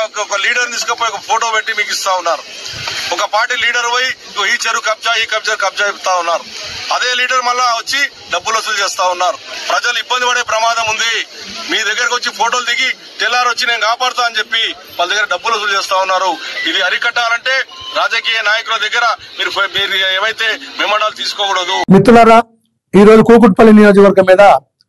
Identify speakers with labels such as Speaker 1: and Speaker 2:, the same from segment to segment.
Speaker 1: ఒక లీడర్ తీసుకుపోయి ఒక ఫోటో పెట్టి మీకు ఇస్తా ఉన్నారు ఒక పార్టీ లీడర్ పోయి ఇగో ఈ చెరువు కబ్జా ఈ కబ్జా కబ్జా చెప్తా ఉన్నారు అదే లీడర్ మళ్ళా వచ్చి డబ్బులు వసూలు చేస్తా ఉన్నారు ప్రజలు ఇబ్బంది పడే ప్రమాదం ఉంది మీ దగ్గరకు వచ్చి ఫోటోలు దిగి తెల్లారు వచ్చి నేను కాపాడుతా అని చెప్పి వాళ్ళ దగ్గర డబ్బులు వసూలు చేస్తా ఉన్నారు ఇది అరికట్టాలంటే రాజకీయ నాయకుల దగ్గర మీరు మీరు ఏవైతే మెమోడాలు తీసుకోకూడదు
Speaker 2: మిత్రులారా ఈరోజు కూకుట్పల్లి నియోజకవర్గం మీద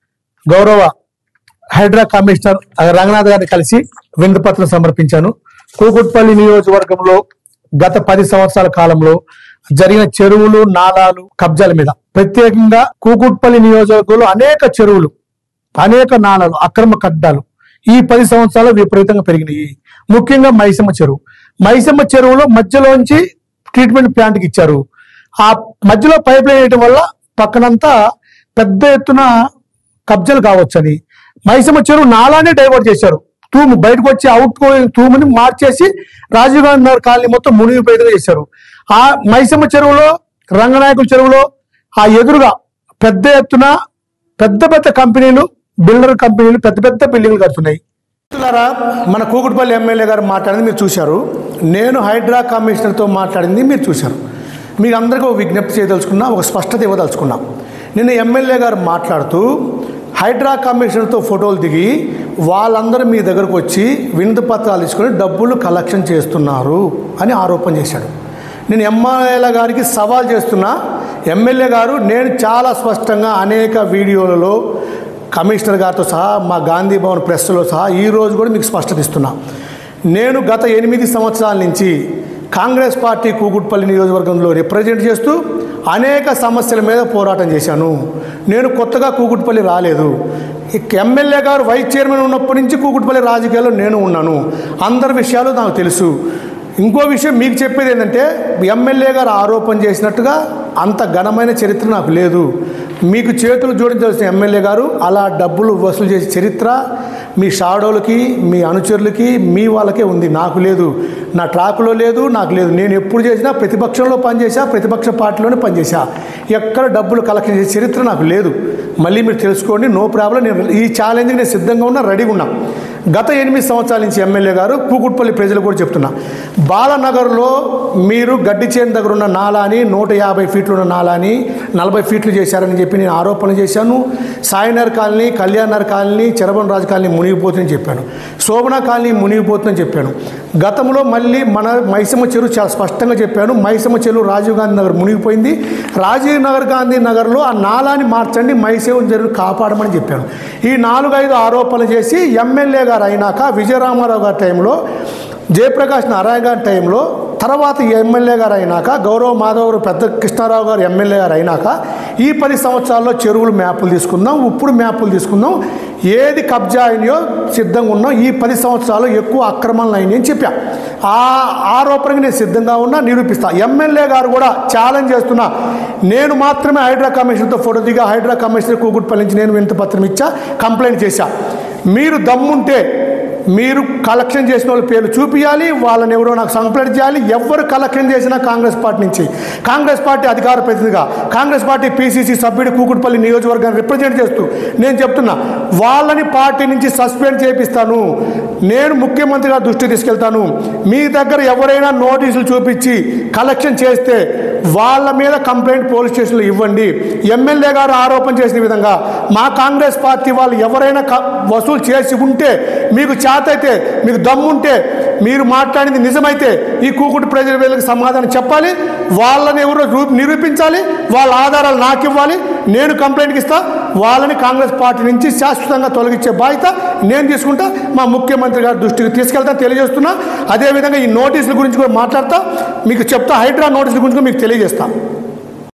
Speaker 2: గౌరవ హైడ్రా కమిషనర్ రంగనాథ్ గారిని కలిసి వినతిపత్రం సమర్పించాను కూకుట్పల్లి నియోజకవర్గంలో గత పది సంవత్సరాల కాలంలో జరిగిన చెరువులు నాలాలు కబ్జాల మీద ప్రత్యేకంగా కూకుట్పల్లి నియోజకవర్గంలో అనేక చెరువులు అనేక నాళాలు అక్రమ కడ్డాలు ఈ పది సంవత్సరాలు విపరీతంగా పెరిగినాయి ముఖ్యంగా మైసమ్మ చెరువు మైసమ్మ చెరువులో మధ్యలోంచి ట్రీట్మెంట్ ప్లాంట్కి ఇచ్చారు ఆ మధ్యలో పైప్ లైన్ వేయటం వల్ల పక్కనంతా పెద్ద ఎత్తున కబ్జాలు కావచ్చని మైసమ్మ చెరువు నాలానే డైవర్ట్ చేశారు తూము బయటకు వచ్చి అవుట్ గోయింగ్ తూముని మార్చేసి రాజీవ్ గాంధీ నగర్ కాలనీ మొత్తం మునిగిపోయేదిగా చేశారు ఆ మైసమ్మ చెరువులో రంగనాయకుల చెరువులో ఆ ఎదురుగా పెద్ద ఎత్తున పెద్ద పెద్ద కంపెనీలు బిల్డర్ కంపెనీలు పెద్ద పెద్ద బిల్డింగ్లు కడుతున్నాయి మిత్రులారా మన కూకుట్పల్లి ఎమ్మెల్యే గారు మాట్లాడింది మీరు చూశారు నేను హైడ్రా కమిషనర్తో మాట్లాడింది మీరు చూశారు మీకు అందరికీ ఒక విజ్ఞప్తి చేయదలుచుకున్నా ఒక స్పష్టత ఇవ్వదలుచుకున్నా నిన్న ఎమ్మెల్యే గారు మాట్లాడుతూ హైడ్రా కమిషనర్తో ఫోటోలు దిగి వాళ్ళందరూ మీ దగ్గరకు వచ్చి వినతి పత్రాలు తీసుకొని డబ్బులు కలెక్షన్ చేస్తున్నారు అని ఆరోపణ చేశాడు నేను ఎమ్మెల్యేల గారికి సవాల్ చేస్తున్నా ఎమ్మెల్యే గారు నేను చాలా స్పష్టంగా అనేక వీడియోలలో కమిషనర్ గారితో సహా మా గాంధీ భవన్ ప్రెస్లో సహా ఈ రోజు కూడా మీకు స్పష్టత ఇస్తున్నా నేను గత ఎనిమిది సంవత్సరాల నుంచి కాంగ్రెస్ పార్టీ కూకుట్పల్లి నియోజకవర్గంలో రిప్రజెంట్ చేస్తూ అనేక సమస్యల మీద పోరాటం చేశాను నేను కొత్తగా కూకుట్పల్లి రాలేదు ఇక ఎమ్మెల్యే గారు వైస్ చైర్మన్ ఉన్నప్పటి నుంచి కూకుట్పల్లి రాజకీయాల్లో నేను ఉన్నాను అందరి విషయాలు నాకు తెలుసు ఇంకో విషయం మీకు చెప్పేది ఏంటంటే ఎమ్మెల్యే గారు ఆరోపణ చేసినట్టుగా అంత ఘనమైన చరిత్ర నాకు లేదు మీకు చేతులు జోడించాల్సిన ఎమ్మెల్యే గారు అలా డబ్బులు వసూలు చేసే చరిత్ర మీ షాడోలకి మీ అనుచరులకి మీ వాళ్ళకే ఉంది నాకు లేదు నా ట్రాక్లో లేదు నాకు లేదు నేను ఎప్పుడు చేసినా ప్రతిపక్షంలో పనిచేసా ప్రతిపక్ష పార్టీలోనే పనిచేసా ఎక్కడ డబ్బులు కలెక్షన్ చేసే చరిత్ర నాకు లేదు మళ్ళీ మీరు తెలుసుకోండి నో ప్రాబ్లం నేను ఈ ఛాలెంజ్కి నేను సిద్ధంగా ఉన్నా రెడీగా ఉన్నా గత ఎనిమిది సంవత్సరాల నుంచి ఎమ్మెల్యే గారు కూకుట్పల్లి ప్రజలు కూడా చెప్తున్నా బాలనగర్లో మీరు గడ్డి చేను దగ్గర ఉన్న నాలాని నూట యాభై ఫీట్లు ఉన్న నాలాని నలభై ఫీట్లు చేశారని చెప్పి నేను ఆరోపణలు చేశాను సాయినగర్ కాలనీ కళ్యాణనగర్ కాలనీ చరబన్ రాజు కాలనీ మునిగిపోతుందని చెప్పాను శోభన కాలనీ మునిగిపోతుందని చెప్పాను గతంలో మళ్ళీ మన మైసమ్మ చెరువు చాలా స్పష్టంగా చెప్పాను మైసమ్మ చెరువు రాజీవ్ గాంధీ నగర్ మునిగిపోయింది రాజీవ్ నగర్ గాంధీ నగర్లో ఆ నాలాని మార్చండి మైసమ్మ చెరువు కాపాడమని చెప్పాను ఈ నాలుగు ఐదు ఆరోపణలు చేసి ఎమ్మెల్యే గారు అయినాక విజయరామారావు గారి టైంలో జయప్రకాష్ నారాయణ గారి టైంలో తర్వాత ఎమ్మెల్యే గారు అయినాక గౌరవ మాధవరావు పెద్ద కృష్ణారావు గారు ఎమ్మెల్యే గారు అయినాక ఈ పది సంవత్సరాల్లో చెరువులు మ్యాపులు తీసుకుందాం ఇప్పుడు మ్యాపులు తీసుకుందాం ఏది కబ్జా అయినాయో సిద్ధంగా ఉన్నాం ఈ పది సంవత్సరాలు ఎక్కువ అక్రమాలు అయినాయి అని చెప్పా ఆ ఆరోపణకి నేను సిద్ధంగా ఉన్నా నిరూపిస్తా ఎమ్మెల్యే గారు కూడా ఛాలెంజ్ చేస్తున్నా నేను మాత్రమే హైడ్రా కమిషన్తో ఫోటో దిగా హైడ్రా కమిషనర్ కూకుట్పల్లి నుంచి నేను వినతి పత్రం ఇచ్చా కంప్లైంట్ చేశా మీరు దమ్ముంటే మీరు కలెక్షన్ చేసిన వాళ్ళ పేర్లు చూపించాలి వాళ్ళని ఎవరో నాకు కంప్లైంట్ చేయాలి ఎవరు కలెక్షన్ చేసినా కాంగ్రెస్ పార్టీ నుంచి కాంగ్రెస్ పార్టీ అధికార ప్రతినిధిగా కాంగ్రెస్ పార్టీ పీసీసీ సభ్యుడు కూకుట్పల్లి నియోజకవర్గాన్ని రిప్రజెంట్ చేస్తూ నేను చెప్తున్నా వాళ్ళని పార్టీ నుంచి సస్పెండ్ చేపిస్తాను నేను ముఖ్యమంత్రి గారి దృష్టికి తీసుకెళ్తాను మీ దగ్గర ఎవరైనా నోటీసులు చూపించి కలెక్షన్ చేస్తే వాళ్ళ మీద కంప్లైంట్ పోలీస్ స్టేషన్లో ఇవ్వండి ఎమ్మెల్యే గారు ఆరోపణ చేసిన విధంగా మా కాంగ్రెస్ పార్టీ వాళ్ళు ఎవరైనా క- వసూలు చేసి ఉంటే మీకు చేత అయితే మీకు దమ్ముంటే మీరు మాట్లాడింది నిజమైతే ఈ కూకుటి ప్రజల వీళ్ళకి సమాధానం చెప్పాలి వాళ్ళని ఎవరో రూ- నిరూపించాలి వాళ్ళ ఆధారాలు నాకు ఇవ్వాలి నేను కంప్లైంట్కి ఇస్తా వాళ్ళని కాంగ్రెస్ పార్టీ నుంచి శాశ్వతంగా తొలగించే బాధ్యత నేను తీసుకుంటా మా ముఖ్యమంత్రి గారి దృష్టికి తీసుకెళ్తా తెలియజేస్తున్నా అదేవిధంగా ఈ నోటీసుల గురించి కూడా మాట్లాడతా మీకు చెప్తా హైడ్రా నోటీసుల గురించి కూడా మీకు తెలియజేస్తా